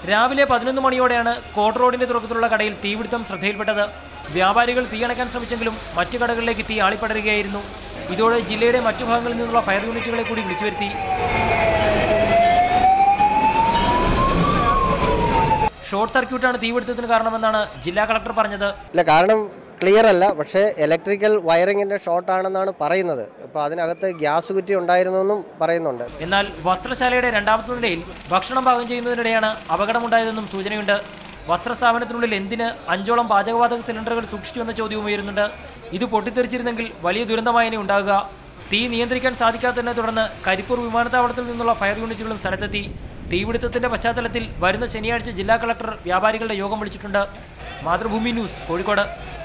രാവിലെ പതിനൊന്ന് മണിയോടെയാണ് കോട്ട് റോഡിന്റെ തുടക്കത്തിലുള്ള കടയിൽ തീപിടുത്തം ശ്രദ്ധയിൽപ്പെട്ടത് വ്യാപാരികൾ തീയണയ്ക്കാൻ ശ്രമിച്ചെങ്കിലും മറ്റു കടകളിലേക്ക് തീ ആളിപ്പടരുകയായിരുന്നു ഇതോടെ ജില്ലയുടെ മറ്റു ഭാഗങ്ങളിൽ നിന്നുള്ള ഫയർ യൂണിറ്റുകളെ കൂടി വിളിച്ചു വരുത്തി ഷോർട്ട് സർക്യൂട്ടാണ് തീപിടുത്തത്തിന് കാരണമെന്നാണ് ജില്ലാ കളക്ടർ പറഞ്ഞത് ഇല്ല കാരണം ക്ലിയർ അല്ല പക്ഷേ ഇലക്ട്രിക്കൽ വയറിങ്ങിൻ്റെ ഷോർട്ടാണെന്നാണ് പറയുന്നത് അപ്പോൾ അതിനകത്ത് ഗ്യാസ് കുറ്റി ഉണ്ടായിരുന്നെന്നും പറയുന്നുണ്ട് എന്നാൽ വസ്ത്രശാലയുടെ രണ്ടാമത്തെ നിലയിൽ ഭക്ഷണം പാകം ചെയ്യുന്നതിനിടെയാണ് അപകടമുണ്ടായതെന്നും സൂചനയുണ്ട് വസ്ത്രസ്ഥാപനത്തിനുള്ളിൽ എന്തിന് അഞ്ചോളം പാചകവാതക സിലിണ്ടറുകൾ സൂക്ഷിച്ചു എന്ന ചോദ്യവും ഉയരുന്നുണ്ട് ഇത് പൊട്ടിത്തെറിച്ചിരുന്നെങ്കിൽ വലിയ ദുരന്തമായനെ ഉണ്ടാകുക തീ നിയന്ത്രിക്കാൻ സാധിക്കാത്തതിനെ തുടർന്ന് കരിപ്പൂർ വിമാനത്താവളത്തിൽ നിന്നുള്ള ഫയർ യൂണിറ്റുകളും സ്ഥലത്തെത്തി തീപിടുത്തത്തിന്റെ പശ്ചാത്തലത്തിൽ വരുന്ന ശനിയാഴ്ച ജില്ലാ കളക്ടർ വ്യാപാരികളുടെ യോഗം വിളിച്ചിട്ടുണ്ട് മാതൃഭൂമി ന്യൂസ് കോഴിക്കോട്